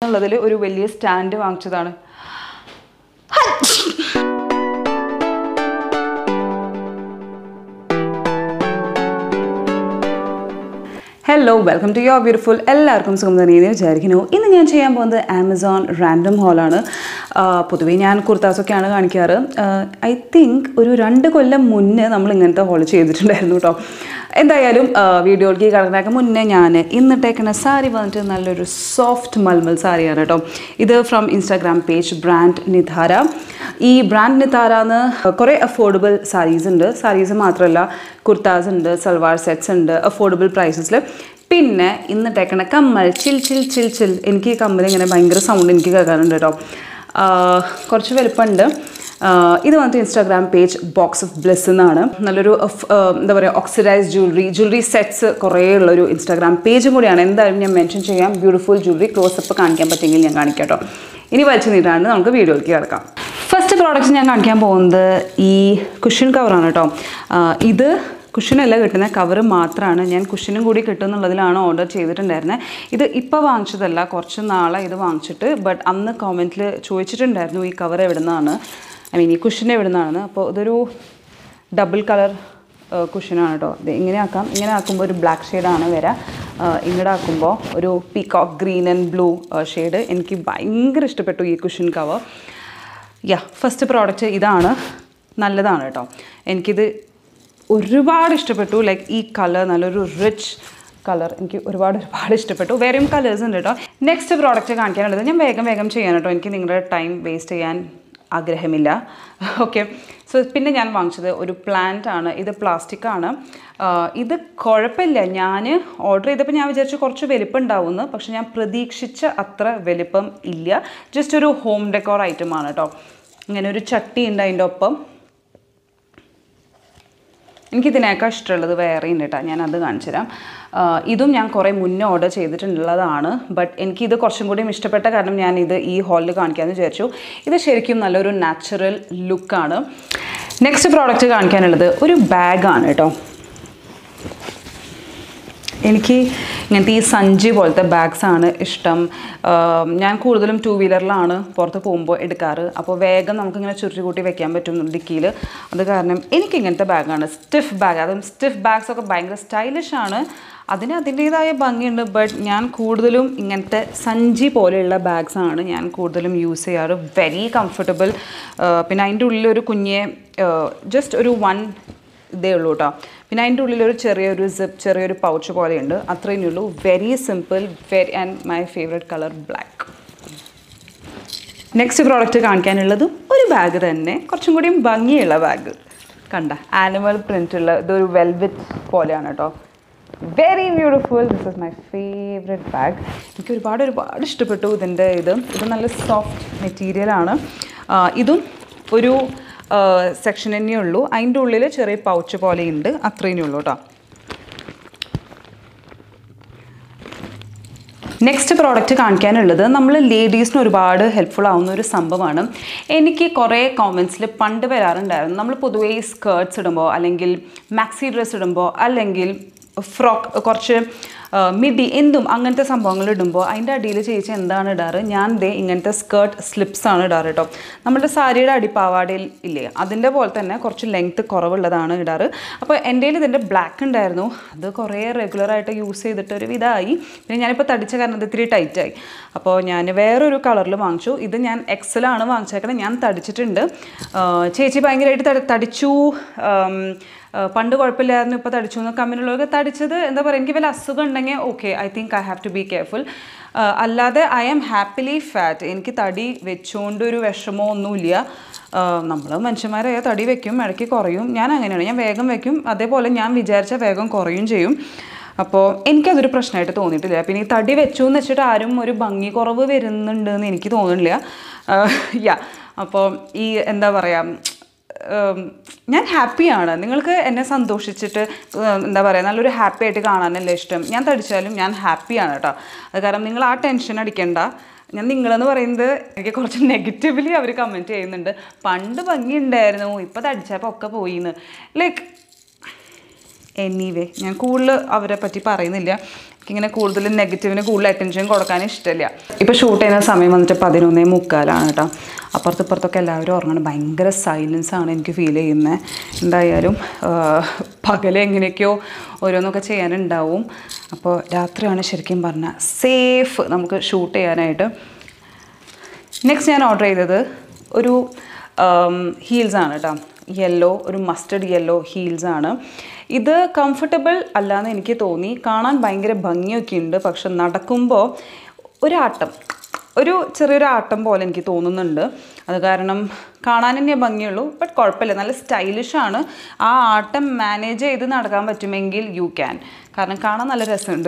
ഉള്ളതിൽ ഒരു വലിയ സ്റ്റാൻഡ് വാങ്ങിച്ചതാണ് hello welcome to your beautiful എല്ലാവർക്കും സുഖം തന്നെയെന്ന് വിചാരിക്കുന്നു ഇന്ന് ഞാൻ ചെയ്യാൻ പോകുന്നത് ആമസോൺ റാൻഡം ഹോളാണ് പൊതുവേ ഞാൻ കുർത്താസൊക്കെയാണ് കാണിക്കാറ് ഐ തിങ്ക് ഒരു രണ്ട് കൊല്ലം മുന്നേ നമ്മൾ ഇങ്ങനത്തെ ഹോൾ ചെയ്തിട്ടുണ്ടായിരുന്നു കേട്ടോ എന്തായാലും വീഡിയോയിലേക്ക് കിടക്കുന്നതൊക്കെ മുന്നേ ഞാൻ ഇന്നിട്ടേക്കുന്ന സാരി വന്നിട്ട് നല്ലൊരു സോഫ്റ്റ് മൽമൽ സാരിയാണ് കേട്ടോ ഇത് from Instagram page brand Nidhara ഈ ബ്രാൻഡ് നിതാരാന്ന് കുറേ അഫോർഡബിൾ സാരീസ് ഉണ്ട് സാരീസ് മാത്രമല്ല കുർത്താസ് ഉണ്ട് സൽവാർ സെറ്റ്സ് ഉണ്ട് അഫോർഡബിൾ പ്രൈസസിൽ പിന്നെ ഇന്ന് ടേക്കണ കമ്മൽ ചിൽ ചിൽ ചിൽ ചിൽ എനിക്ക് ഈ കമ്മൽ ഇങ്ങനെ ഭയങ്കര സൗണ്ട് എനിക്ക് കേൾക്കാറുണ്ട് കേട്ടോ ആഹ് കുറച്ച് വലുപ്പമുണ്ട് ആഹ് ഇത് വന്നിട്ട് Instagram page box of bless എന്നാണ് നല്ലൊരു of- ആഹ് എന്താ പറയുക ഓക്സിഡൈസ് ജ്വല്ലറി ജ്വല്ലറി സെറ്റ്സ് കുറേ ഉള്ളൊരു ഇൻസ്റ്റാഗ്രാം പേജും കൂടിയാണ് എന്തായാലും ഞാൻ മെൻഷൻ ചെയ്യാം ബ്യൂട്ടിഫുൾ ജ്വല്ലറി ക്ലോസപ്പ് കാണിക്കാൻ പറ്റുമെങ്കിൽ ഞാൻ കാണിക്കാം കേട്ടോ ഇനി വലിച്ചു നീട്ടാണ്ട് നമുക്ക് വീഡിയോയിലേക്ക് കിടക്കാം ഫസ്റ്റ് പ്രോഡക്റ്റ് ഞാൻ കാണിക്കാൻ പോകുന്നത് ഈ കുഷൻ കവറാണ് കേട്ടോ ആഹ് ഇത് കുഷനല്ല കിട്ടുന്ന കവർ മാത്രമാണ് ഞാൻ കുഷനും കൂടി കിട്ടും എന്നുള്ളതിലാണ് ഓർഡർ ചെയ്തിട്ടുണ്ടായിരുന്നത് ഇത് ഇപ്പോൾ വാങ്ങിച്ചതല്ല കുറച്ച് നാളെ ഇത് വാങ്ങിച്ചിട്ട് ബട്ട് അന്ന് കോമെൻറ്റിൽ ചോദിച്ചിട്ടുണ്ടായിരുന്നു ഈ കവർ എവിടെ നിന്നാണ് ഐ മീൻ ഈ കുഷൻ എവിടെ നിന്നാണ് അപ്പോൾ ഇതൊരു ഡബിൾ കളർ കുഷനാണ് കേട്ടോ ഇത് ഇങ്ങനെ ആക്കാം ഇങ്ങനെ ആക്കുമ്പോൾ ഒരു ബ്ലാക്ക് ഷെയ്ഡാണ് വരിക ഇങ്ങോട്ട് ആക്കുമ്പോൾ ഒരു peacock green and blue shade എനിക്ക് ഭയങ്കര ഇഷ്ടപ്പെട്ടു ഈ കുഷൻ കവർ യാ ഫസ്റ്റ് പ്രോഡക്റ്റ് ഇതാണ് നല്ലതാണ് കേട്ടോ എനിക്കിത് ഒരുപാട് ഇഷ്ടപ്പെട്ടു ലൈക്ക് ഈ കളർ നല്ലൊരു റിച്ച് കളർ എനിക്ക് ഒരുപാട് ഒരുപാട് ഇഷ്ടപ്പെട്ടു വേറെയും കളേഴ്സ് ഉണ്ട് കേട്ടോ നെക്സ്റ്റ് പ്രോഡക്റ്റ് കാണിക്കാനുള്ളത് ഞാൻ വേഗം വേഗം ചെയ്യാൻ കേട്ടോ എനിക്ക് നിങ്ങളുടെ ടൈം വേസ്റ്റ് ചെയ്യാൻ ആഗ്രഹമില്ല ഓക്കെ സോ പിന്നെ ഞാൻ വാങ്ങിച്ചത് ഒരു പ്ലാന്റ് ആണ് ഇത് പ്ലാസ്റ്റിക് ആണ് ആഹ് ഇത് കുഴപ്പമില്ല ഞാൻ ഓർഡർ ചെയ്തപ്പോൾ ഞാൻ വിചാരിച്ചു കുറച്ച് വലിപ്പം ഉണ്ടാവുമെന്ന് പക്ഷെ ഞാൻ പ്രതീക്ഷിച്ച അത്ര വലിപ്പം ഇല്ല ജസ്റ്റ് ഒരു ഹോം ഡെക്കോർ ഐറ്റം ആണ് കേട്ടോ ഇങ്ങനെ ഒരു ചട്ടി ഉണ്ട് അതിൻ്റെ ഒപ്പം എനിക്കിതിനേക്കാൾ ഇഷ്ടമുള്ളത് വേറെ ഉണ്ട് കേട്ടോ ഞാൻ അത് കാണിച്ചു തരാം ആഹ് ഇതും ഞാൻ കുറേ മുന്നേ ഓർഡർ ചെയ്തിട്ടുള്ളതാണ് ബട്ട് എനിക്കിത് കുറച്ചും കൂടിയും ഇഷ്ടപ്പെട്ട കാരണം ഞാൻ ഇത് ഈ ഹാളിൽ കാണിക്കാമെന്ന് വിചാരിച്ചു ഇത് ശരിക്കും നല്ലൊരു നാച്ചുറൽ ലുക്കാണ് നെക്സ്റ്റ് പ്രോഡക്റ്റ് കാണിക്കാനുള്ളത് ഒരു ബാഗാണ് കേട്ടോ എനിക്ക് ഇങ്ങനത്തെ ഈ സഞ്ചി പോലത്തെ ബാഗ്സ് ആണ് ഇഷ്ടം ആം, ഞാൻ കൂടുതലും ടൂ വീലറിലാണ് പുറത്ത് പോകുമ്പോൾ എടുക്കാറ് അപ്പോൾ വേഗം നമുക്കിങ്ങനെ ചുരുട്ടി കൂട്ടി വെക്കാൻ പറ്റും ഡിക്കിയിൽ അത് കാരണം എനിക്ക് ഇങ്ങനത്തെ ബാഗാണ് സ്റ്റിഫ് ബാഗ് അതും സ്റ്റിഫ് ബാഗ്സ് ഒക്കെ ഭയങ്കര സ്റ്റൈലിഷ് ആണ് അതിന് അതിൻ്റേതായ ഭംഗിയുണ്ട് ബട്ട് ഞാൻ കൂടുതലും ഇങ്ങനത്തെ സഞ്ചി പോലെയുള്ള ബാഗ്സ് ആണ് ഞാൻ കൂടുതലും യൂസ് ചെയ്യാറ് വെരി കംഫർട്ടബിൾ പിന്നെ അതിൻ്റെ ഉള്ളിലൊരു കുഞ്ഞെ ജസ്റ്റ് ഒരു വൺ ഇതേ ഉള്ളൂ കേട്ടോ പിന്നെ അതിൻ്റെ ഉള്ളിൽ ഒരു ചെറിയൊരു സിപ്പ് ചെറിയൊരു പൗച്ച് പോലെയുണ്ട് അത്രയേ ഉള്ളൂ very simple very and my favourite colour black next product കാണിക്കാനുള്ളതും ഒരു ബാഗ് തന്നെ കുറച്ചും കൂടിയും ഭംഗിയുള്ള ബാഗ് കണ്ട ആനിമൽ പ്രിൻ്റ് ഉള്ള ഇതൊരു വെൽവെറ്റ് പോലെയാണ് കേട്ടോ very beautiful this is my favourite bag എനിക്ക് ഒരുപാട് ഒരുപാട് ഇഷ്ടപ്പെട്ടു ഇതിൻ്റെ ഇത് ഇത് നല്ല സോഫ്റ്റ് മെറ്റീരിയലാണ് ഇതും ഒരു സെക്ഷൻ തന്നെ ഉള്ളൂ അതിൻ്റെ ഉള്ളിൽ ചെറിയ പൗച്ച് പോലെയുണ്ട് അത്രയേ ഉള്ളൂ കേട്ടോ നെക്സ്റ്റ് പ്രോഡക്റ്റ് കാണിക്കാനുള്ളത് നമ്മൾ ലേഡീസിന് ഒരുപാട് ഹെൽപ്ഫുൾ ആവുന്ന ഒരു സംഭവമാണ് എനിക്ക് കുറേ കോമൻസിൽ പണ്ട് വരാറുണ്ടായിരുന്നു നമ്മൾ പൊതുവേ സ്കേർട്സ് ഇടുമ്പോൾ അല്ലെങ്കിൽ മാക്സി ഡ്രസ്സ് ഇടുമ്പോൾ അല്ലെങ്കിൽ ഫ്രോക്ക് കുറച്ച് മിഡി എന്തും അങ്ങനത്തെ സംഭവങ്ങൾ ഇടുമ്പോൾ അതിൻ്റെ അടിയിൽ ചേച്ചി എന്താണ് ഇടാറ് ഞാൻ ദേ ഇങ്ങനത്തെ സ്കേർട്ട് സ്ലിപ്സ് ആണ് ഇടാറ് കേട്ടോ നമ്മുടെ സാരിയുടെ അടിപ്പാവാടയിൽ ഇല്ലേ അതിൻ്റെ പോലെ തന്നെ കുറച്ച് ലെങ്ത്ത് കുറവുള്ളതാണ് ഇടാറ് അപ്പോൾ എൻ്റെ കയ്യിൽ ഇതിൻ്റെ ബ്ലാക്ക് ഉണ്ടായിരുന്നു അത് കുറേ റെഗുലറായിട്ട് യൂസ് ചെയ്തിട്ട് ഒരു വിധമായി പിന്നെ ഞാനിപ്പോൾ തടിച്ച കാരണം ഇത് ഇത്തിരി ടൈറ്റായി അപ്പോൾ ഞാൻ വേറൊരു കളറിൽ വാങ്ങിച്ചു ഇത് ഞാൻ എക്സലാണ് വാങ്ങിച്ചേക്കണം ഞാൻ തടിച്ചിട്ടുണ്ട് ആ, ചേച്ചി ഭയങ്കരമായിട്ട് തടി- തടിച്ചു ആം, ആ, പണ്ട് കുഴപ്പമില്ലായിരുന്നു ഇപ്പോൾ തടിച്ചു എന്നൊക്കെ അങ്ങനെയുള്ളവർക്ക് തടിച്ചത് എന്താ പറയുക എനിക്ക് വല്ല അസുഖം ഉണ്ടെങ്കിൽ okay I think I have to be careful അല്ലാതെ ഐ ആം ഹാപ്പിലി ഫാറ്റ് എനിക്ക് തടി വെച്ചുകൊണ്ട് ഒരു വിഷമോ ഒന്നുമില്ല നമ്മൾ മനുഷ്യന്മാരായ തടി വെക്കും ഇടയ്ക്ക് കുറയും ഞാൻ അങ്ങനെയാണ് ഞാൻ വേഗം വെക്കും അതേപോലെ ഞാൻ വിചാരിച്ച വേഗം കുറയും ചെയ്യും അപ്പോൾ എനിക്കതൊരു പ്രശ്നമായിട്ട് തോന്നിയിട്ടില്ല പിന്നെ ഈ തടി വെച്ചു എന്ന് വെച്ചിട്ട് ആരും ഒരു ഭംഗി കുറവ് വരുന്നുണ്ട് എന്ന് എനിക്ക് തോന്നുന്നില്ല യാ അപ്പോൾ ഈ എന്താ പറയുക ഉം, ഞാൻ ഹാപ്പിയാണ് നിങ്ങൾക്ക് എന്നെ സന്തോഷിച്ചിട്ട് ഉം, എന്താ പറയുക നല്ലൊരു ഹാപ്പി ആയിട്ട് കാണാനല്ലേ ഇഷ്ടം ഞാൻ തടിച്ചാലും ഞാൻ ഹാപ്പിയാണ് കേട്ടോ അത് കാരണം നിങ്ങൾ ആ ടെൻഷൻ അടിക്കണ്ട ഞാൻ നിങ്ങളെന്ന് പറയുന്നത് എനിക്ക് കുറച്ച് നെഗറ്റീവ്ലി അവർ കമൻറ്റ് ചെയ്യുന്നുണ്ട് പണ്ട് ഭംഗി ഉണ്ടായിരുന്നു ഇപ്പോൾ തടിച്ചപ്പോൾ ഒക്കെ പോയിന്ന് ലൈക്ക് എനിവേ ഞാൻ കൂടുതൽ അവരെ പറ്റി പറയുന്നില്ല എനിക്കിങ്ങനെ കൂടുതൽ നെഗറ്റീവിന് കൂടുതൽ അറ്റൻഷൻ കൊടുക്കാൻ ഇഷ്ടമില്ല ഇപ്പോൾ ഷൂട്ട് ചെയ്യുന്ന സമയം വന്നിട്ട് പതിനൊന്നേ മുക്കാലാണ് കേട്ടോ അപ്പുറത്ത് ഇപ്പുറത്തൊക്കെ എല്ലാവരും ഉറങ്ങണം ഭയങ്കര സൈലൻസ് ആണ് എനിക്ക് ഫീൽ ചെയ്യുന്നത് എന്തായാലും പകൽ എങ്ങനെയൊക്കെയോ ഓരോന്നൊക്കെ ചെയ്യാനുണ്ടാവും അപ്പോൾ രാത്രിയാണ് ശരിക്കും പറഞ്ഞാൽ സേഫ് നമുക്ക് ഷൂട്ട് ചെയ്യാനായിട്ട് നെക്സ്റ്റ് ഞാൻ ഓർഡർ ചെയ്തത് ഒരു ഹീൽസ് ആണ് കേട്ടോ യെല്ലോ ഒരു മസ്റ്റർഡ് യെല്ലോ ഹീൽസ് ആണ് ഇത് കംഫർട്ടബിൾ അല്ലാന്ന് എനിക്ക് തോന്നി കാണാൻ ഭയങ്കര ഭംഗിയൊക്കെ ഉണ്ട് പക്ഷെ നടക്കുമ്പോൾ ഒരാട്ടം ഒരു ചെറിയൊരു ആട്ടം പോലെ എനിക്ക് തോന്നുന്നുണ്ട് അത് കാരണം കാണാൻ തന്നെ ഭംഗിയുള്ളൂ ബട്ട് കുഴപ്പമില്ല നല്ല സ്റ്റൈലിഷ് ആണ് ആ ആട്ടം മാനേജ് ചെയ്ത് നടക്കാൻ പറ്റുമെങ്കിൽ യു ക്യാൻ കാരണം കാണാൻ നല്ല രസമുണ്ട്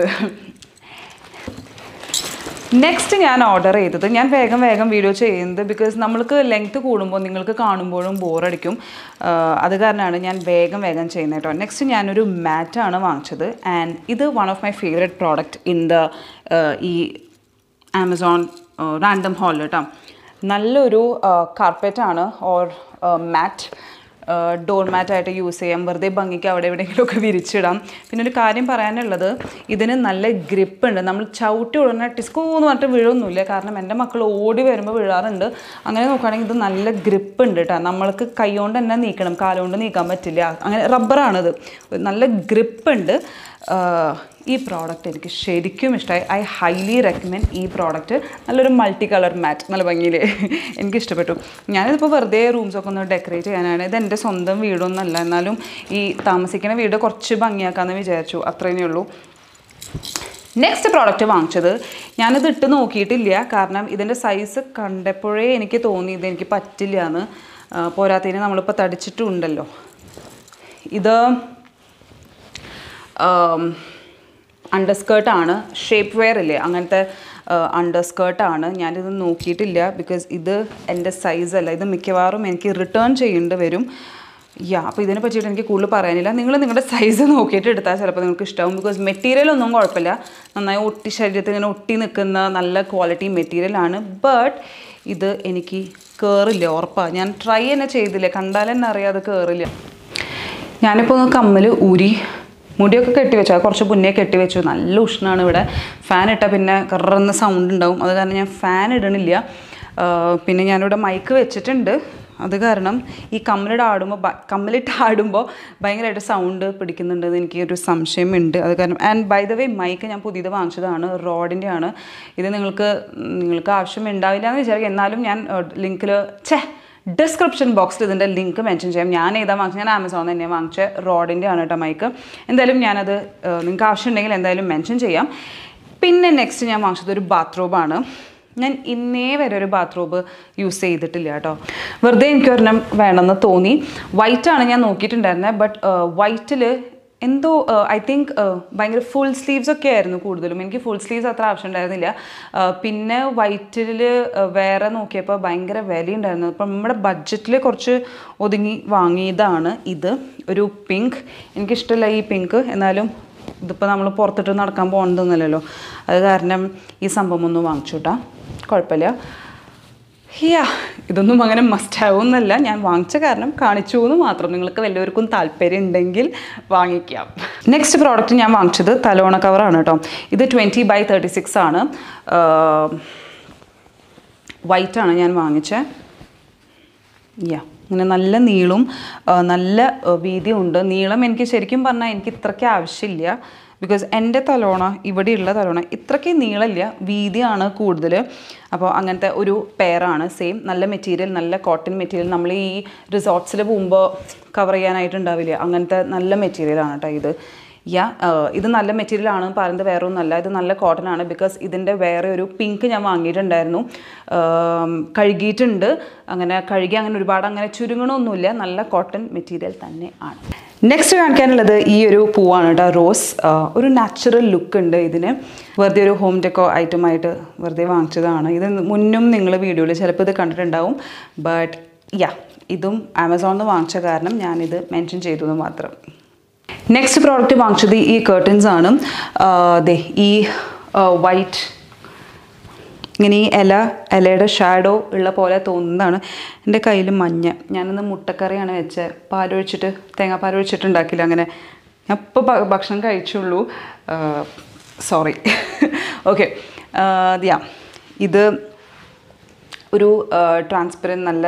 നെക്സ്റ്റ് ഞാൻ ഓർഡർ ചെയ്തത് ഞാൻ വേഗം വേഗം വീഡിയോ ചെയ്യുന്നത് ബിക്കോസ് നമ്മൾക്ക് ലെങ്ത് കൂടുമ്പോൾ നിങ്ങൾക്ക് കാണുമ്പോഴും ബോറടിക്കും അത് കാരണമാണ് ഞാൻ വേഗം വേഗം ചെയ്യുന്നത് കേട്ടോ നെക്സ്റ്റ് ഞാനൊരു മാറ്റാണ് വാങ്ങിച്ചത് ആൻഡ് ഇത് one of my favourite product in the ഈ ആമസോൺ റാൻഡം ഹാളിൽ കേട്ടോ നല്ലൊരു കാർപ്പറ്റാണ് ഓർ മാറ്റ് ഡോർ മാറ്റായിട്ട് യൂസ് ചെയ്യാം വെറുതെ ഭംഗിക്ക് അവിടെ എവിടെയെങ്കിലുമൊക്കെ വിരിച്ചിടാം പിന്നെ ഒരു കാര്യം പറയാനുള്ളത് ഇതിന് നല്ല ഗ്രിപ്പ് ഉണ്ട് നമ്മൾ ചവിട്ടി ഉടനെ ടിസ്കോ എന്ന് പറഞ്ഞിട്ട് വീഴൊന്നുമില്ല കാരണം എൻ്റെ മക്കൾ ഓടി വരുമ്പോൾ വീഴാറുണ്ട് അങ്ങനെ നോക്കുകയാണെങ്കിൽ ഇത് നല്ല ഗ്രിപ്പ് ഉണ്ട് കേട്ടോ നമ്മൾക്ക് കൈകൊണ്ട് തന്നെ നീക്കണം കാലുകൊണ്ട് നീക്കാൻ പറ്റില്ല അങ്ങനെ റബ്ബറാണിത് നല്ല ഗ്രിപ്പ് ഉണ്ട് ഈ പ്രോഡക്റ്റ് എനിക്ക് ശരിക്കും ഇഷ്ടമായി ഐ ഹൈലി റെക്കമെൻഡ് ഈ പ്രോഡക്റ്റ് നല്ലൊരു മൾട്ടി കളർ മാറ്റ് നല്ല ഭംഗിയിൽ എനിക്ക് ഇഷ്ടപ്പെട്ടു ഞാനിതിപ്പോൾ വെറുതെ റൂംസൊക്കെ ഒന്ന് ഡെക്കറേറ്റ് ചെയ്യാനാണ് ഇത് എൻ്റെ സ്വന്തം വീടൊന്നുമല്ല എന്നാലും ഈ താമസിക്കുന്ന വീട് കുറച്ച് ഭംഗിയാക്കാമെന്ന് വിചാരിച്ചു അത്രയേ ഉള്ളൂ നെക്സ്റ്റ് പ്രോഡക്റ്റ് വാങ്ങിച്ചത് ഞാനിത് ഇട്ട് നോക്കിയിട്ടില്ല കാരണം ഇതിൻ്റെ സൈസ് കണ്ടപ്പോഴേ എനിക്ക് തോന്നി ഇത് എനിക്ക് പറ്റില്ല എന്ന് പോരാത്തതിന് നമ്മളിപ്പോൾ തടിച്ചിട്ടുണ്ടല്ലോ ഇത് അണ്ടർസ്കേർട്ടാണ് ഷേപ്പ് വെയർ ഇല്ലേ അങ്ങനത്തെ അണ്ടർസ്കേർട്ടാണ് ഞാനിത് നോക്കിയിട്ടില്ല ബിക്കോസ് ഇത് എൻ്റെ സൈസ് അല്ല ഇത് മിക്കവാറും എനിക്ക് റിട്ടേൺ ചെയ്യേണ്ടി വരും യാ അപ്പോൾ ഇതിനെ പറ്റിയിട്ട് എനിക്ക് കൂടുതൽ പറയാനില്ല നിങ്ങൾ നിങ്ങളുടെ സൈസ് നോക്കിയിട്ട് എടുത്താൽ ചിലപ്പോൾ നിങ്ങൾക്ക് ഇഷ്ടമാവും ബിക്കോസ് മെറ്റീരിയൽ ഒന്നും കുഴപ്പമില്ല നന്നായി ഒട്ടി ശരീരത്തിൽ ഇങ്ങനെ ഒട്ടി നിൽക്കുന്ന നല്ല ക്വാളിറ്റി മെറ്റീരിയലാണ് ബട്ട് ഇത് എനിക്ക് കയറില്ല ഉറപ്പാണ് ഞാൻ ട്രൈ തന്നെ ചെയ്തില്ല കണ്ടാൽ തന്നെ അറിയാം അത് കയറില്ല ഞാനിപ്പോൾ ഒന്ന് കമ്മൽ ഊരി മുടിയൊക്കെ കെട്ടി വെച്ചു അത് കുറച്ച് മുന്നേ കെട്ടി വെച്ചു നല്ല ഉഷ്ണമാണ് ഇവിടെ ഫാൻ ഇട്ടാൽ പിന്നെ കറന്ന സൗണ്ട് ഉണ്ടാവും അത് കാരണം ഞാൻ ഫാൻ ഇടണില്ല പിന്നെ ഞാനിവിടെ മൈക്ക് വെച്ചിട്ടുണ്ട് അത് കാരണം ഈ കമ്മലിട്ട് ആടുമ്പോൾ കമ്മലിട്ട് ആടുമ്പോൾ ഭയങ്കരമായിട്ട് സൗണ്ട് പിടിക്കുന്നുണ്ടെന്ന് എനിക്ക് ഒരു സംശയമുണ്ട് അത് കാരണം and by the way mic ഞാൻ പുതിയത് വാങ്ങിച്ചതാണ് റോഡിൻ്റെ ആണ് ഇത് നിങ്ങൾക്ക് നിങ്ങൾക്ക് ആവശ്യം ഉണ്ടാവില്ല എന്ന് വിചാരിക്കും എന്നാലും ഞാൻ ലിങ്കിൽ ഛേ ഡിസ്ക്രിപ്ഷൻ ബോക്സിൽ ഇതിൻ്റെ ലിങ്ക് മെൻഷൻ ചെയ്യാം ഞാൻ ഏതാ വാങ്ങിച്ചത് ഞാൻ ആമസോണിൽ തന്നെ വാങ്ങിച്ച റോഡിൻ്റെ ആണ് കേട്ടോ മൈക്ക് എന്തായാലും ഞാനത് നിങ്ങൾക്ക് ആവശ്യമുണ്ടെങ്കിൽ എന്തായാലും മെൻഷൻ ചെയ്യാം പിന്നെ നെക്സ്റ്റ് ഞാൻ വാങ്ങിച്ചത് ഒരു ബാത്റൂമാണ് ഞാൻ ഇന്നേ വരെ ഒരു ബാത്റൂബ് യൂസ് ചെയ്തിട്ടില്ല കേട്ടോ വെറുതെ എനിക്ക് ഒരെണ്ണം വേണമെന്ന് തോന്നി വൈറ്റാണ് ഞാൻ നോക്കിയിട്ടുണ്ടായിരുന്നത് ബട്ട് വൈറ്റിൽ എന്തോ ഐ തിങ്ക് ഭയങ്കര ഫുൾ സ്ലീവ്സ് ഒക്കെ ആയിരുന്നു കൂടുതലും എനിക്ക് ഫുൾ സ്ലീവ്സ് അത്ര ആവശ്യം ഉണ്ടായിരുന്നില്ല പിന്നെ വൈറ്റിൽ വേറെ നോക്കിയപ്പോൾ ഭയങ്കര വിലയുണ്ടായിരുന്നു അപ്പം നമ്മുടെ ബഡ്ജറ്റിൽ കുറച്ച് ഒതുങ്ങി വാങ്ങിയതാണ് ഇത് ഒരു പിങ്ക് എനിക്കിഷ്ടമില്ല ഈ പിങ്ക് എന്നാലും ഇതിപ്പോൾ നമ്മൾ പുറത്തിട്ട് നടക്കാൻ പോകണമെന്നല്ലോ അത് കാരണം ഈ സംഭവം ഒന്ന് വാങ്ങിച്ചു കേട്ടാ കുഴപ്പമില്ല യാ ഇതൊന്നും അങ്ങനെ മസ്റ്റ് ആവുമെന്നല്ല ഞാൻ വാങ്ങിച്ച കാരണം കാണിച്ചു എന്ന് മാത്രം നിങ്ങൾക്ക് വല്ലവർക്കും താല്പര്യം ഉണ്ടെങ്കിൽ വാങ്ങിക്കാം നെക്സ്റ്റ് പ്രോഡക്റ്റ് ഞാൻ വാങ്ങിച്ചത് തലോണ കവറാണ് കേട്ടോ ഇത് ട്വൻറ്റി ബൈ തേർട്ടി സിക്സ് ആണ് വൈറ്റാണ് ഞാൻ വാങ്ങിച്ചത് യാ ഇങ്ങനെ നല്ല നീളും നല്ല വീതിയുണ്ട് നീളം എനിക്ക് ശരിക്കും പറഞ്ഞാൽ എനിക്ക് ഇത്രയ്ക്ക് ആവശ്യമില്ല ബിക്കോസ് എൻ്റെ തലോണ ഇവിടെയുള്ള തലോണ ഇത്രയ്ക്ക് നീളമില്ല വീതിയാണ് കൂടുതൽ അപ്പോൾ അങ്ങനത്തെ ഒരു പെയറാണ് സെയിം നല്ല മെറ്റീരിയൽ നല്ല കോട്ടൺ മെറ്റീരിയൽ നമ്മൾ ഈ റിസോർട്ട്സിൽ പോകുമ്പോൾ കവർ ചെയ്യാനായിട്ടുണ്ടാവില്ല അങ്ങനത്തെ നല്ല മെറ്റീരിയലാണ് കേട്ടോ ഇത് യാ ഇത് നല്ല മെറ്റീരിയൽ ആണ് പറയുന്നത് വേറെ ഒന്നല്ല ഇത് നല്ല കോട്ടൺ ആണ് ബിക്കോസ് ഇതിൻ്റെ വേറെ ഒരു പിങ്ക് ഞാൻ വാങ്ങിയിട്ടുണ്ടായിരുന്നു കഴുകിയിട്ടുണ്ട് അങ്ങനെ കഴുകി അങ്ങനെ ഒരുപാട് അങ്ങനെ ചുരുങ്ങണമൊന്നുമില്ല നല്ല കോട്ടൺ മെറ്റീരിയൽ തന്നെ ആണ് നെക്സ്റ്റ് കാണിക്കാനുള്ളത് ഈ ഒരു പൂവാണ് കേട്ടോ റോസ് ഒരു നാച്ചുറൽ ലുക്ക് ഉണ്ട് ഇതിന് വെറുതെ ഒരു ഹോം ഡെക്കോ ഐറ്റമായിട്ട് വെറുതെ വാങ്ങിച്ചതാണ് ഇത് മുന്നും നിങ്ങൾ വീഡിയോയിൽ ചിലപ്പോൾ ഇത് കണ്ടിട്ടുണ്ടാവും ബട്ട് യാ ഇതും ആമസോണിൽ നിന്ന് വാങ്ങിച്ച കാരണം ഞാനിത് മെൻഷൻ ചെയ്തു എന്ന് മാത്രം നെക്സ്റ്റ് പ്രോഡക്റ്റ് വാങ്ങിച്ചത് ഈ കേർട്ടൻസ് ആണ് ദേ ഈ വൈറ്റ് ഇങ്ങനെ ഈ ഇല ഇലയുടെ ഷാഡോ ഉള്ള പോലെ തോന്നുന്നതാണ് എൻ്റെ കയ്യിൽ മഞ്ഞ ഞാനിന്ന് മുട്ടക്കറിയാണ് വെച്ചത് പാലൊഴിച്ചിട്ട് തേങ്ങാപ്പാലൊഴിച്ചിട്ട് ഉണ്ടാക്കില്ല അങ്ങനെ ഞാൻ ഇപ്പോൾ ഭക്ഷണം കഴിച്ചുള്ളൂ സോറി ഓക്കെ യാ ഇത് ഒരു ട്രാൻസ്പെറൻറ്റ് നല്ല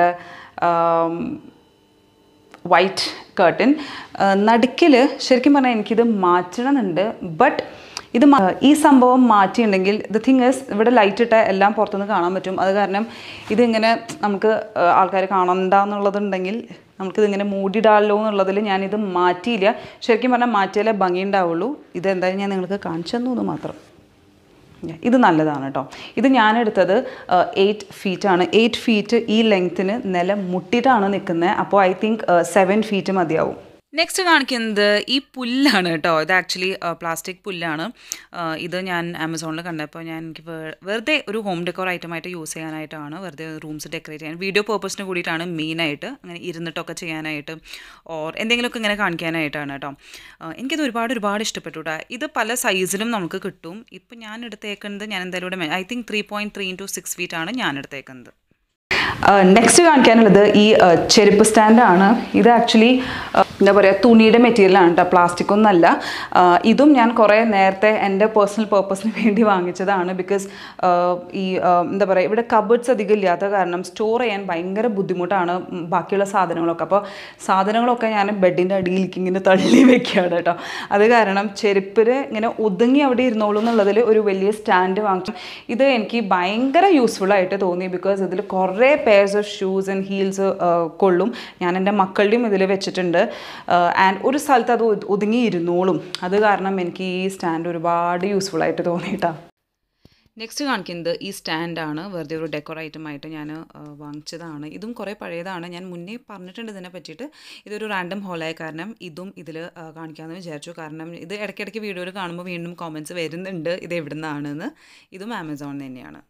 വൈറ്റ് കേർട്ടൻ നടുക്കിൽ ശരിക്കും പറഞ്ഞാൽ എനിക്കിത് മാറ്റണമെന്നുണ്ട് ബട്ട് ഇത് മാ- ഈ സംഭവം മാറ്റിയിട്ടുണ്ടെങ്കിൽ ദ തിങ് ഇസ് ഇവിടെ ലൈറ്റ് ഇട്ട എല്ലാം പുറത്തുനിന്ന് കാണാൻ പറ്റും അത് കാരണം ഇതിങ്ങനെ നമുക്ക് ആൾക്കാർ കാണണ്ടെന്നുള്ളതുണ്ടെങ്കിൽ നമുക്കിതിങ്ങനെ മൂടിയിടാമല്ലോ എന്നുള്ളതിൽ ഞാനിത് മാറ്റിയില്ല ശരിക്കും പറഞ്ഞാൽ മാറ്റിയാലേ ഭംഗി ഉണ്ടാവുള്ളൂ ഇത് എന്തായാലും ഞാൻ നിങ്ങൾക്ക് കാണിച്ചു തന്നു എന്ന് മാത്രം Yeah, ഇത് നല്ലതാണ് കേട്ടോ ഇത് ഞാനെടുത്തത് എയ്റ്റ് ഫീറ്റ് ആണ് എയ്റ്റ് ഫീറ്റ് ഈ ലെങ്ത്തിന് നില മുട്ടിയിട്ടാണ് നിൽക്കുന്നത് അപ്പോൾ ഐ തിങ്ക് സെവൻ ഫീറ്റ് മതിയാവും നെക്സ്റ്റ് കാണിക്കുന്നത് ഈ പുല്ലാണ് കേട്ടോ ഇത് ആക്ച്വലി പ്ലാസ്റ്റിക് പുല്ലാണ് ആ, ഇത് ഞാൻ ആമസോണിൽ കണ്ടപ്പോൾ ഞാൻ എനിക്ക് വേ- വെറുതെ ഒരു ഹോം ഡെക്കോർ ഐറ്റമായിട്ട് യൂസ് ചെയ്യാനായിട്ടാണ് വെറുതെ റൂംസ് ഡെക്കറേറ്റ് ചെയ്യാൻ വീഡിയോ പേർപ്പസിന് കൂടിയിട്ടാണ് മെയിനായിട്ട് അങ്ങനെ ഇരുന്നിട്ടൊക്കെ ചെയ്യാനായിട്ട് ഓർ എന്തെങ്കിലുമൊക്കെ ഇങ്ങനെ കാണിക്കാനായിട്ടാണ് കേട്ടോ ആ, എനിക്കിത് ഒരുപാട് ഒരുപാട് ഇഷ്ടപ്പെട്ടു കേട്ടോ ഇത് പല സൈസിലും നമുക്ക് കിട്ടും ഇപ്പം ഞാൻ എടുത്തേക്കുന്നത് ഞാൻ എന്തായാലും ഇവിടെ I think three point three into six feet ആണ് ഞാൻ എടുത്തേക്കുന്നത് നെക്സ്റ്റ് കാണിക്കാനുള്ളത് ഈ uh, ചെരുപ്പ് സ്റ്റാൻഡാണ് ഇത് ആക്ച്വലി എന്താ പറയുക തുണിയുടെ മെറ്റീരിയലാണ് കേട്ടോ പ്ലാസ്റ്റിക് ഒന്നല്ല Uh, ഇതും ഞാൻ കുറേ നേരത്തെ എൻ്റെ പേഴ്സണൽ പേർപ്പസിന് വേണ്ടി വാങ്ങിച്ചതാണ് ബിക്കോസ് ഈ uh, എന്താ പറയുക ഇവിടെ കബേർഡ്സ് അധികം ഇല്ലാത്ത കാരണം സ്റ്റോർ ചെയ്യാൻ ഭയങ്കര ബുദ്ധിമുട്ടാണ് ഉം, ബാക്കിയുള്ള സാധനങ്ങളൊക്കെ അപ്പോൾ സാധനങ്ങളൊക്കെ ഞാൻ ബെഡിൻ്റെ അടിയിലേക്ക് ഇങ്ങനെ തള്ളി വെക്കുകയാണ് കേട്ടോ അത് കാരണം ചെരുപ്പിന് ഇങ്ങനെ ഒതുങ്ങി അവിടെ ഇരുന്നോളൂ എന്നുള്ളതിൽ ഒരു വലിയ സ്റ്റാൻഡ് വാങ്ങിച്ചു ഇത് എനിക്ക് ഭയങ്കര യൂസ്ഫുൾ ആയിട്ട് തോന്നി ബിക്കോസ് ഇതിൽ കുറേ pairs of shoes and heels കൊള്ളും ഞാൻ എൻ്റെ മക്കളുടെയും ഇതിൽ വെച്ചിട്ടുണ്ട് ആൻഡ് ഒരു സ്ഥലത്ത് അത് ഒതു- ഒതുങ്ങി ഇരുന്നോളും അത് കാരണം എനിക്ക് ഈ സ്റ്റാൻഡ് ഒരുപാട് യൂസ്ഫുൾ ആയിട്ട് തോന്നിയിട്ടാണ് നെക്സ്റ്റ് കാണിക്കുന്നത് ഈ സ്റ്റാൻഡാണ് വെറുതെ ഒരു ഡെക്കോർ ഐറ്റമായിട്ട് ഞാൻ വാങ്ങിച്ചതാണ് ഇതും കുറേ പഴയതാണ് ഞാൻ മുന്നേ പറഞ്ഞിട്ടുണ്ട് ഇതിനെ പറ്റിയിട്ട് ഇതൊരു റാൻഡം ഹോളായ കാരണം ഇതും ഇതിൽ കാണിക്കാമെന്ന് വിചാരിച്ചു കാരണം ഇത് ഇടയ്ക്കിടയ്ക്ക് വീഡിയോയിൽ കാണുമ്പോൾ വീണ്ടും കോമൻറ്റ്സ് വരുന്നുണ്ട് ഇത് എവിടെ നിന്നാണെന്ന് ഇതും ആമസോൺ തന്നെയാണ്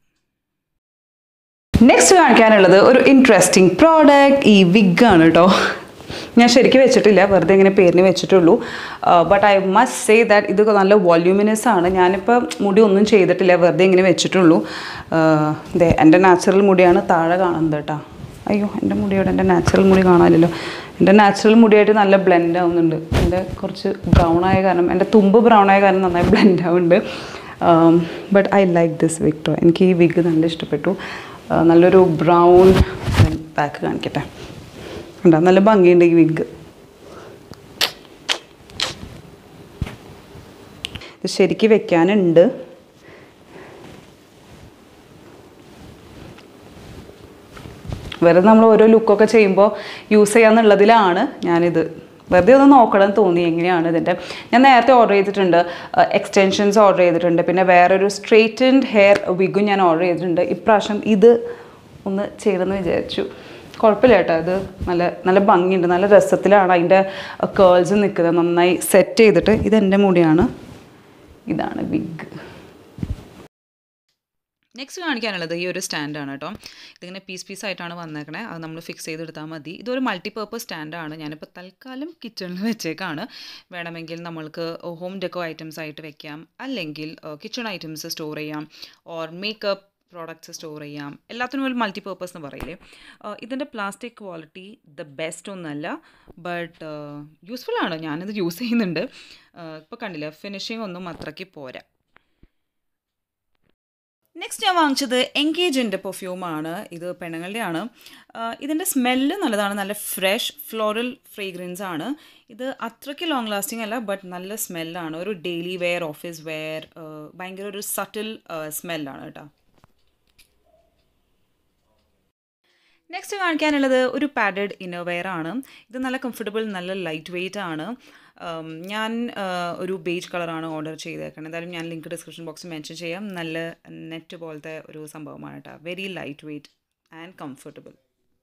നെക്സ്റ്റ് കാണിക്കാനുള്ളത് ഒരു ഇൻട്രസ്റ്റിംഗ് പ്രോഡക്റ്റ് ഈ വിഗ് ആണ് കേട്ടോ ഞാൻ ശരിക്കും വെച്ചിട്ടില്ല വെറുതെ ഇങ്ങനെ പേരിന് വെച്ചിട്ടുള്ളൂ but I must say that ഇത് നല്ല വോല്യൂമിനസ് ആണ് ഞാനിപ്പോൾ മുടി ഒന്നും ചെയ്തിട്ടില്ല വെറുതെ ഇങ്ങനെ വെച്ചിട്ടുള്ളൂ ഇതേ എൻ്റെ നാച്ചുറൽ മുടിയാണ് താഴെ കാണുന്നത് കേട്ടോ അയ്യോ എൻ്റെ മുടിയോടെ എൻ്റെ നാച്ചുറൽ മുടി കാണാനില്ലല്ലോ എൻ്റെ നാച്ചുറൽ മുടിയായിട്ട് നല്ല ബ്ലെൻഡ് ആവുന്നുണ്ട് എൻ്റെ കുറച്ച് ബ്രൗൺ ആയ കാരണം എൻ്റെ തുമ്പ് ബ്രൗൺ ആയ കാരണം നന്നായി ബ്ലെൻഡ് ആവുന്നുണ്ട് but I like this wig though എനിക്ക് ഈ വിഗ് നല്ല ഇഷ്ടപ്പെട്ടു ആ, നല്ലൊരു ബ്രൗൺ ബാക്ക് കാണിക്കട്ടെ ഉണ്ടോ നല്ല ഭംഗിയുണ്ട് ഈ വിഗ് ഇത് ശരിക്ക് വെക്കാനുണ്ട് വെറുതെ നമ്മൾ ഓരോ ലുക്കൊക്കെ ചെയ്യുമ്പോൾ യൂസ് ചെയ്യാന്നുള്ളതിലാണ് ഞാനിത് വെറുതെ ഒന്ന് നോക്കണം എന്ന് തോന്നി എങ്ങനെയാണ് ഇതിൻ്റെ ഞാൻ നേരത്തെ ഓർഡർ ചെയ്തിട്ടുണ്ട് എക്സ്റ്റൻഷൻസ് ഓർഡർ ചെയ്തിട്ടുണ്ട് പിന്നെ വേറൊരു സ്ട്രെയിറ്റൻഡ് ഹെയർ വിഗും ഞാൻ ഓർഡർ ചെയ്തിട്ടുണ്ട് ഇപ്രാവശ്യം ഇത് ഒന്ന് ചെയ്യണമെന്ന് വിചാരിച്ചു കുഴപ്പമില്ല കേട്ടോ ഇത് നല്ല നല്ല ഭംഗിയുണ്ട് നല്ല രസത്തിലാണ് അതിൻ്റെ കേൾസ് നിൽക്കുന്നത് നന്നായി സെറ്റ് ചെയ്തിട്ട് ഇത് എൻ്റെ മുടിയാണ് ഇതാണ് വിഗ് നെക്സ്റ്റ് കാണിക്കാനുള്ളത് ഈ ഒരു സ്റ്റാൻഡാണ് കേട്ടോ ഇതിങ്ങനെ പീസ് പീസ് ആയിട്ടാണ് വന്നേക്കണേ അത് നമ്മൾ ഫിക്സ് ചെയ്തെടുത്താൽ മതി ഇതൊരു മൾട്ടിപർപ്പസ് സ്റ്റാൻഡാണ് ഞാനിപ്പോൾ തൽക്കാലം കിച്ചണിൽ വെച്ചേക്കാണ് വേണമെങ്കിൽ നമ്മൾക്ക് ഹോം ഡെക്കോ ഐറ്റംസ് ആയിട്ട് വെക്കാം അല്ലെങ്കിൽ കിച്ചൺ ഐറ്റംസ് സ്റ്റോർ ചെയ്യാം ഓർ മേക്കപ്പ് പ്രോഡക്റ്റ്സ് സ്റ്റോർ ചെയ്യാം എല്ലാത്തിനും ഒരു മൾട്ടിപർപ്പസ് എന്ന് പറയില്ലേ ആഹ് ഇതിൻ്റെ പ്ലാസ്റ്റിക് ക്വാളിറ്റി ദ ബെസ്റ്റ് ഒന്നല്ല ബട്ട് യൂസ്ഫുൾ ആണ് ഞാനിത് യൂസ് ചെയ്യുന്നുണ്ട് ഇപ്പോൾ കണ്ടില്ല ഫിനിഷിംഗ് ഒന്നും അത്രയ്ക്ക് പോരാ നെക്സ്റ്റ് ഞാൻ വാങ്ങിച്ചത് എൻഗേജിൻ്റെ പെർഫ്യൂമാണ് ഇത് പെണ്ണുങ്ങളുടെയാണ് ഇതിൻ്റെ സ്മെല്ല് നല്ലതാണ് നല്ല ഫ്രഷ് ഫ്ലോറൽ ഫ്രേഗ്രൻസ് ആണ് ഇത് അത്രയ്ക്ക് ലോങ് ലാസ്റ്റിംഗ് അല്ല ബട്ട് നല്ല സ്മെല്ലാണ് ഒരു ഡെയിലി വെയർ ഓഫീസ് വെയർ ഭയങ്കര ഒരു സട്ടിൽ സ്മെല്ലാണ് കേട്ടോ നെക്സ്റ്റ് കാണിക്കാനുള്ളത് ഒരു പാഡഡ് ഇന്നർവെയർ ആണ് ഇത് നല്ല കംഫർട്ടബിൾ നല്ല ലൈറ്റ് വെയ്റ്റ് ആണ് ഉം, ഞാൻ ആ, ഒരു ബേജ് കളറാണ് ഓർഡർ ചെയ്തേക്കുന്നത് എന്തായാലും ഞാൻ ലിങ്ക് ഡിസ്ക്രിപ്ഷൻ ബോക്സിൽ മെൻഷൻ ചെയ്യാം നല്ല നെറ്റ് പോലത്തെ ഒരു സംഭവമാണ് കേട്ടോ very light weight and comfortable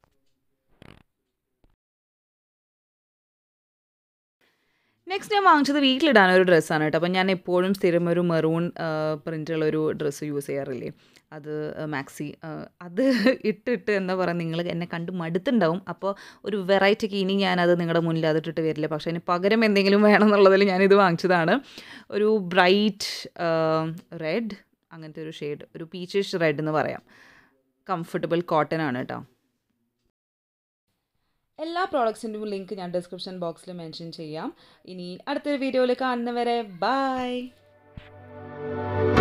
next ഞാൻ വാങ്ങിച്ചത് വീട്ടിലിടാൻ ഒരു ഡ്രസ്സാണ് കേട്ടോ അപ്പോൾ ഞാൻ എപ്പോഴും സ്ഥിരം ഒരു മെറൂൺ പ്രിൻ്റുള്ള ഒരു ഡ്രസ്സ് യൂസ് ചെയ്യാറില്ലേ അത് മാക്സി അത് ഇട്ടിട്ട് എന്താ പറയുക നിങ്ങൾ എന്നെ കണ്ട് മടുത്തുണ്ടാവും അപ്പോൾ ഒരു വെറൈറ്റിക്ക് ഇനി ഞാനത് നിങ്ങളുടെ മുന്നിൽ അതിട്ടിട്ട് വരില്ല പക്ഷേ അതിന് പകരം എന്തെങ്കിലും വേണം എന്നുള്ളതിൽ ഞാനിത് വാങ്ങിച്ചതാണ് ഒരു ബ്രൈറ്റ് റെഡ് അങ്ങനത്തെ ഒരു ഷെയ്ഡ് ഒരു പീച്ചിഷ് റെഡ് എന്ന് പറയാം കംഫർട്ടബിൾ കോട്ടൺ ആണ് കേട്ടോ എല്ലാ പ്രോഡക്ട്സിൻ്റെയും ലിങ്ക് ഞാൻ ഡിസ്ക്രിപ്ഷൻ ബോക്സിൽ മെൻഷൻ ചെയ്യാം ഇനി അടുത്തൊരു വീഡിയോയിൽ കാണുന്നവരെ ബൈ